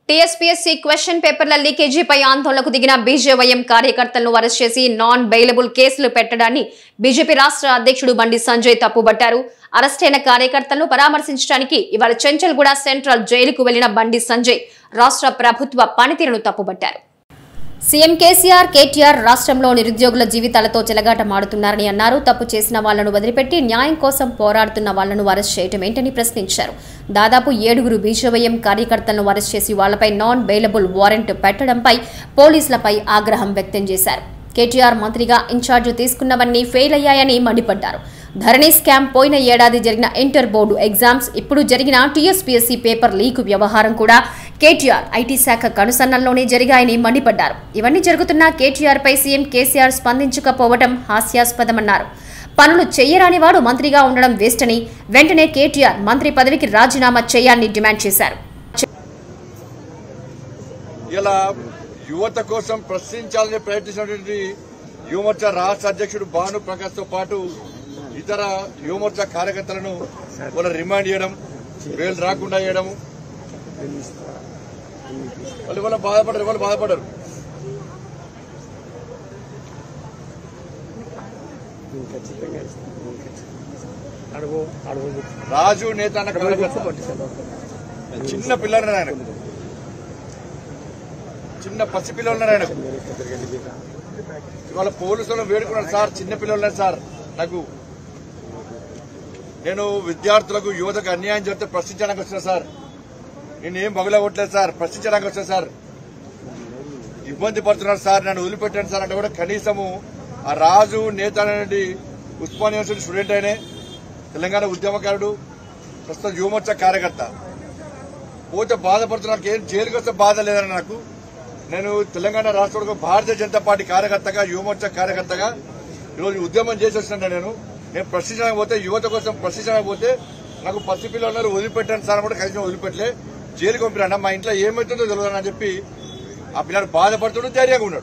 TSPSC question పేపర్ల లీకేజీపై ఆందోళనకు దిగిన బీజేవైఎం కార్యకర్తలను అరెస్ట్ చేసి నాన్ బెయిలబుల్ కేసులు పెట్టడాన్ని బీజేపీ రాష్ట్ర అధ్యక్షుడు బండి సంజయ్ తప్పుబట్టారు అరెస్ట్ అయిన కార్యకర్తలను పరామర్శించడానికి ఇవాళ చెంచల్గూడ సెంట్రల్ జైలుకు వెళ్లిన బండి సంజయ్ రాష్ట్ర ప్రభుత్వ పనితీరును తప్పుబట్టారు సీఎం కేసీఆర్ కేటీఆర్ రాష్ట్రంలో నిరుద్యోగుల జీవితాలతో చెలగాటమాడుతున్నారని అన్నారు తప్పు చేసిన వాళ్లను వదిలిపెట్టి న్యాయం కోసం పోరాడుతున్న వాళ్లను అరెస్ట్ చేయటం ఏంటని ప్రశ్నించారు దాదాపు ఏడుగురు బీజేవైఎం కార్యకర్తలను అరెస్ట్ చేసి వాళ్లపై నాన్ బెయిలబుల్ వారెంట్ పెట్టడంపై పోలీసులపై ఆగ్రహం వ్యక్తం చేశారు కేటీఆర్ మంత్రిగా ఇన్ఛార్జ్ తీసుకున్నవన్నీ ఫెయిల్ అయ్యాయని మండిపడ్డారు ధరణి స్కామ్ పోయిన ఏడాది జరిగిన ఇంటర్ బోర్డు ఎగ్జామ్స్ ఇప్పుడు జరిగిన టీఎస్పీఎస్సీ పేపర్ లీక్ వ్యవహారం కూడా కేటీఆర్ ఐటీ శాఖ కనుసన్నల్లోనే జరిగాయని మండిపడ్డారు ఇవన్నీ జరుగుతున్న కేటీఆర్ పై సీఎం కేసీఆర్ స్పందించకపోవడం హాస్యాస్పదమన్నారు పనులు చెయ్యరాని వాడు మంత్రిగా ఉండడం వేస్ట్ అని వెంటనే కేటీఆర్ మంత్రి పదవికి రాజీనామా చేయాలని డిమాండ్ చేశారు ఇలా యువత కోసం ప్రశ్నించాలని ప్రయత్నించినటువంటి యువమోర్చా రాష్ట్ర అధ్యక్షుడు భాను ప్రకాష్ తో పాటు ఇతర యువమోర్చా కార్యకర్తలను వాళ్ళ రిమాండ్ చేయడం వేలు రాకుండా చేయడం వాళ్ళు ఇవాళ బాధపడరు ఇవాళ బాధపడరు అడుగు అడుగు రాజు నేత అన్న కార్యకర్త చిన్న పిల్లలు ఆయన చిన్న పసి పిల్లలు ఆయన ఇవాళ పోలీసులు వేడుకున్నారు సార్ చిన్న పిల్లలు సార్ నాకు నేను విద్యార్థులకు యువతకు అన్యాయం జరిగితే ప్రశ్నించడానికి వచ్చిన సార్ నేను ఏం బగలగొట్టలేదు సార్ ప్రశ్నించడానికి వచ్చా సార్ ఇబ్బంది పడుతున్నారు సార్ నన్ను వదిలిపెట్టాను సార్ అంటే కూడా కనీసము ఆ రాజు నేత అనేది ఉస్మాన్ యూనివర్సిటీ స్టూడెంట్ అయినే తెలంగాణ ఉద్యమకారుడు ప్రస్తుతం యువమోర్చా కార్యకర్త పోతే బాధపడుతున్నారు ఏం జైలుకి వస్తే బాధ లేదని నాకు నేను తెలంగాణ రాష్ట్రంలో భారతీయ జనతా పార్టీ కార్యకర్తగా యువమోర్చా కార్యకర్తగా ఈరోజు ఉద్యమం చేసి వచ్చిన నేను నేను ప్రశ్నించడానికి పోతే యువత కోసం ప్రశ్నించడానికి పోతే నాకు పసిపిల్లలు వదిలిపెట్టాను సార్ కూడా కనీసం వదిలిపెట్టలే జైలుకి పంపినా మా ఇంట్లో ఏమవుతుందో తెలియదు అని చెప్పి ఆ పిల్లాడు బాధపడుతుండూ ధైర్యంగా ఉన్నాడు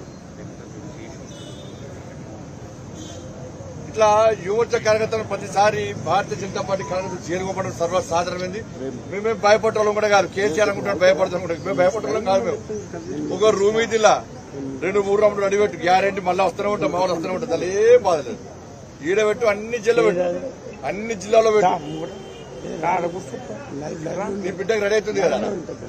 ఇట్లా యువత కార్యకర్తలు ప్రతిసారి భారతీయ జనతా పార్టీ కార్యకర్తలు చేరుకోవడం సర్వసాధారణమైంది మేమేం భయపడటం కూడా కాదు కేసీఆర్ అనుకుంటాడు భయపడతాం కూడా మేము భయపడటం కాదు మేము ఒక రూమ్ ఇదిలా రెండు మూడు రౌండ్లు అడిగెట్టు గ్యారెంటీ మళ్ళీ వస్తూనే ఉంటాం మా వాళ్ళు వస్తూనే ఉంటాం అసలు ఏం బాధ లేదు ఈడ పెట్టు అన్ని జిల్లా పెట్టు అన్ని జిల్లాలో పెట్టు అడుగు నీ బిడ్డకి రెడీ అవుతుంది కదా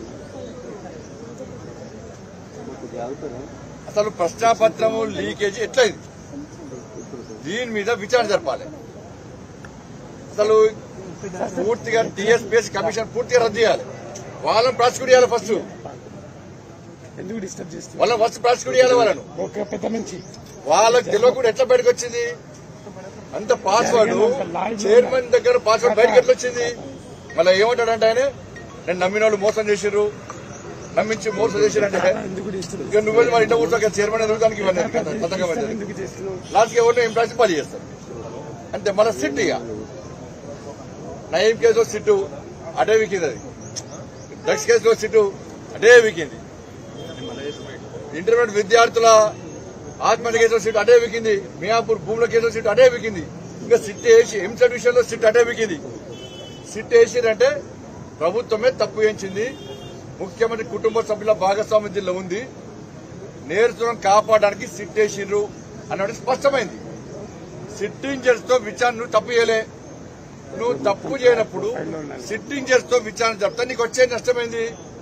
అసలు ప్రశ్నాపత్రము లీకేజీ ఎట్లయింది దీని మీద విచారణ జరపాలి అసలు పూర్తిగా టీఎస్పీఎస్ కమిషన్ పూర్తిగా రద్దు చేయాలి వాళ్ళని ప్రాసిక్యూట్ చేయాలి ఫస్ట్ ఎందుకు డిస్టర్బ్ చేస్తుంది వాళ్ళని ఫస్ట్ ప్రాసిక్యూట్ చేయాలి వాళ్ళను ఒక పెద్ద నుంచి వాళ్ళకి తెలియకుండా ఎట్లా బయటకు వచ్చింది అంత పాస్వర్డ్ చైర్మన్ దగ్గర పాస్వర్డ్ బయటకు ఎట్లా వచ్చింది మళ్ళీ ఏమంటాడంటే ఆయన నేను నమ్మిన వాళ్ళు మోసం చేసిర్రు నమ్మించి మోసం చేసిరంటే ఎందుకు డిస్టర్బ్ ఇక నువ్వు మరి ఇంట్లో కూర్చో చైర్మన్ ఎదుగుతానికి ఇవన్నీ పథకం అయితే ఎందుకు చేస్తున్నావు లాస్ట్కి ఎవరిని ఎంప్లాయీస్ పని చేస్తారు అంతే మన సిట్ ఇక నయం కేసులో సిట్టు అటే వికింది అది డ్రగ్స్ కేసులో సిట్టు అటే వికింది ఇంటర్మీడియట్ విద్యార్థుల ఆత్మహత్య కేసులో సీట్ అటే వికింది మియాపూర్ భూముల కేసులో సీట్ అటే వికింది ఇంకా సిట్ వేసి ఎంసెట్ విషయంలో సిట్ అటే వికింది సిట్ వేసిరంటే ప్రభుత్వమే తప్పు వేయించింది ముఖ్యమంత్రి కుటుంబ సభ్యుల భాగస్వామ్యం దీనిలో ఉంది నేర్చులను కాపాడడానికి సిట్ వేసిండ్రు అన్నది స్పష్టమైంది సిట్టింగ్ తో విచారణ నువ్వు తప్పు చేయలే నువ్వు తప్పు చేయనప్పుడు సిట్టింగ్ తో విచారణ చెప్తా నీకు వచ్చే నష్టమైంది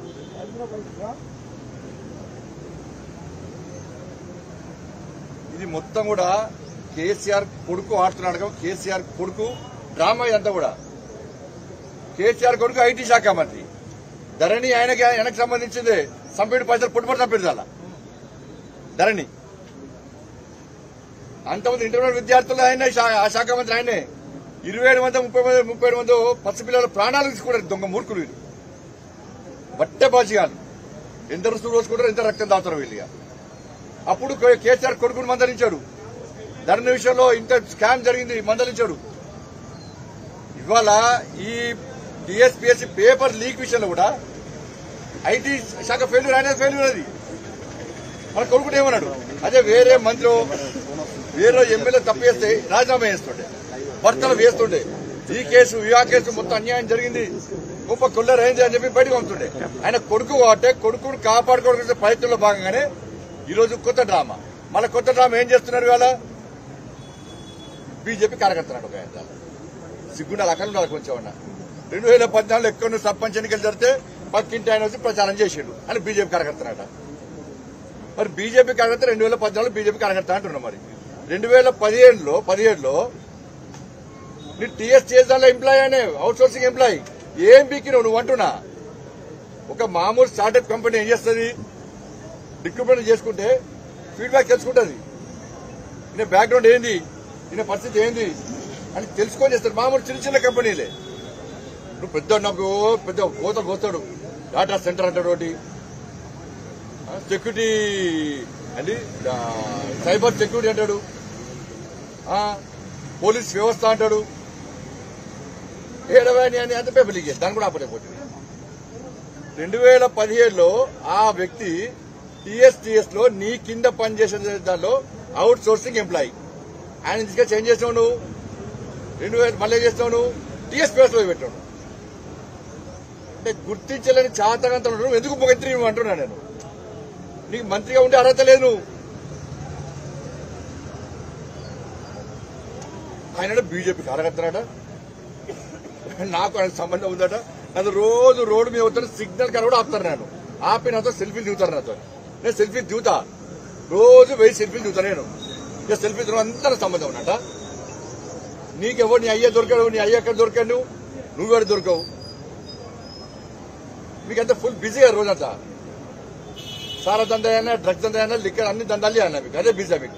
ఇది మొత్తం కూడా కేసీఆర్ కొడుకు ఆడుతున్నాడు కేసీఆర్ కొడుకు డ్రామా ఇదంతా కూడా కేసీఆర్ కొడుకు ఐటీ శాఖ మంత్రి ధరణి ఆయనకి ఆయనకు సంబంధించింది సంపేడు పైసలు పుట్టుబడి సంపేడు చాలా ధరణి అంతమంది ఇంటర్మీడియట్ విద్యార్థులు ఆయన శా- ఆ శాఖ మంత్రి ఆయనే ఇరవై ఏడు మంది ముప్పై మంది ముప్పై ఏడు మంది పసిపిల్లల ప్రాణాలు తీసుకున్నారు దొంగ మూర్ఖులు వీళ్ళు బట్టే బాజిగాలు ఎంత రుసులు రోజుకుంటారు ఎంత రక్తం దాచుతారు వీళ్ళు ఇక. అప్పుడు కే- కేసీఆర్ కొడుకును మందలించాడు ధరణి విషయంలో ఇంత స్కామ్ జరిగింది మందలించాడు ఇవాళ ఈ టీఎస్పీఎస్సీ పేపర్ లీక్ విషయంలో కూడా ఐటీ శాఖ ఫెయిల్యూర్ అనేది ఫెయిల్యూర్ అది మన కొడుకుడు ఏమన్నాడు అదే వేరే మంత్రి వేరే ఎమ్మెల్యే తప్పు చేస్తే రాజీనామా చేస్తుండే భర్తలు వేస్తుండే ఈ కేసు ఈ ఆ కేసు మొత్తం అన్యాయం జరిగింది గొప్ప కుల్లర్ అయింది అని చెప్పి బయటకు పంపుతుండే ఆయన కొడుకు కాబట్టి కొడుకును కాపాడుకోవడం ప్రయత్నంలో భాగంగానే ఈ రోజు కొత్త డ్రామా మళ్ళీ కొత్త డ్రామా ఏం చేస్తున్నారు ఇవాళ బీజేపీ కార్యకర్తలు ఒక ఆయన సిగ్గుండాలి అక్కడ ఉండాలి కొంచెం అన్న రెండు వేల పద్నాలుగులో ఎక్కడ సర్పంచ్ ఎన్నికలు జరిగితే పక్కింటి ఆయన వచ్చి ప్రచారం చేసిండు అని బీజేపీ కార్యకర్తనట మరి బీజేపీ కార్యకర్త రెండు వేల పద్నాలుగు బీజేపీ కార్యకర్త అంటున్నాం మరి రెండు వేల పదిహేడులో పదిహేడులో నీ టీఎస్ చేసాల ఎంప్లాయ్ అనే అవుట్ సోర్సింగ్ ఎంప్లాయ్ ఏం బీకినావు నువ్వు అంటున్నా ఒక మామూలు స్టార్టప్ కంపెనీ ఏం చేస్తుంది రిక్రూట్మెంట్ చేసుకుంటే ఫీడ్బ్యాక్ తెలుసుకుంటుంది ఈయన బ్యాక్గ్రౌండ్ ఏంది ఈయన పరిస్థితి ఏంది అని తెలుసుకొని చేస్తారు మామూలు చిన్న చిన్న కంపెనీలే నువ్వు పెద్ద నాకు పెద్ద కోత కోస్తాడు డాటా సెంటర్ అంటాడు ఒకటి సెక్యూరిటీ అండి ఆ, సైబర్ సెక్యూరిటీ అంటాడు ఆ, పోలీస్ వ్యవస్థ అంటాడు ఏడవని అని అంత పేపర్ లీక్ చేసి దాన్ని కూడా ఆపలేకపోతుంది రెండు వేల పదిహేడులో ఆ వ్యక్తి టీఎస్టీఎస్ లో నీ కింద పనిచేసే దానిలో అవుట్ సోర్సింగ్ ఎంప్లాయీ ఆయన తీసుకొని చేంజ్ చేసావు నువ్వు రెండు వేలు మళ్ళీ చేస్తావు నువ్వు టీఎస్పీఎస్ లో పెట్టావు అంటే గుర్తించలేని చాతకంత నువ్వు ఎందుకు మంత్రి నువ్వు అంటున్నా నేను నీకు మంత్రిగా ఉండే అర్హత లేదు నువ్వు ఆయన బీజేపీ కార్యకర్తనాట నాకు ఆయన సంబంధం ఉందట నన్ను రోజు రోడ్డు మీద వస్తాను సిగ్నల్ కాడ కూడా ఆపుతారు నేను ఆపి నాతో సెల్ఫీలు దిగుతారు నాతో నేను సెల్ఫీలు దిగుతా రోజు వెయ్యి సెల్ఫీలు దిగుతా నేను ఇక సెల్ఫీ దిగడం అంతా నాకు సంబంధం ఉన్నట నీకెవరు నీ అయ్య దొరకడు నీ అయ్య ఎక్కడ దొరకాడు నువ్వు నువ్వెక్కడ దొరకవు మీకంతా ఫుల్ బిజీగా రోజంతా సారా దందా అయినా డ్రగ్స్ దందా అయినా లిక్కర్ అన్ని దందాలే అన్నా మీకు అదే బిజీ మీకు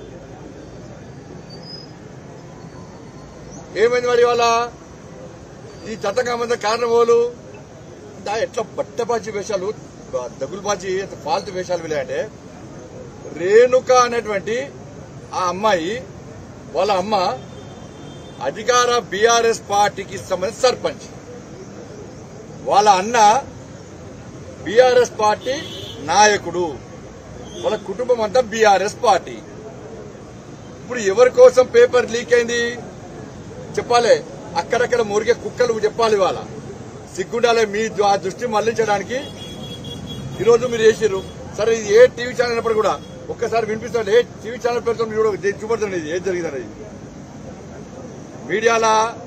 ఏమైంది మరి ఇవాళ ఈ చట్టకామంత కారణం వాళ్ళు దా ఎట్లా బట్టబాజీ వేషాలు దగులుబాజీ ఫాల్తు వేషాలు వీళ్ళంటే రేణుక అనేటువంటి ఆ అమ్మాయి వాళ్ళ అమ్మ అధికార బీఆర్ఎస్ పార్టీకి సంబంధించిన సర్పంచ్ వాళ్ళ అన్న బీఆర్ఎస్ పార్టీ నాయకుడు వాళ్ళ కుటుంబం అంతా బీఆర్ఎస్ పార్టీ ఇప్పుడు ఎవరి కోసం పేపర్ లీక్ అయింది చెప్పాలి అక్కడక్కడ మురిగే కుక్కలు చెప్పాలి ఇవాళ సిగ్గుండాలే మీ ద- ఆ దృష్టి మళ్లించడానికి ఈరోజు మీరు చేసిర్రు సరే ఇది ఏ టీవీ ఛానల్ అయినప్పుడు కూడా ఒక్కసారి వినిపిస్తాడు ఏ టీవీ ఛానల్ పేరుతో మీరు కూడా చూపడుతుంది ఇది ఏం జరిగింది అనేది మీడియాలా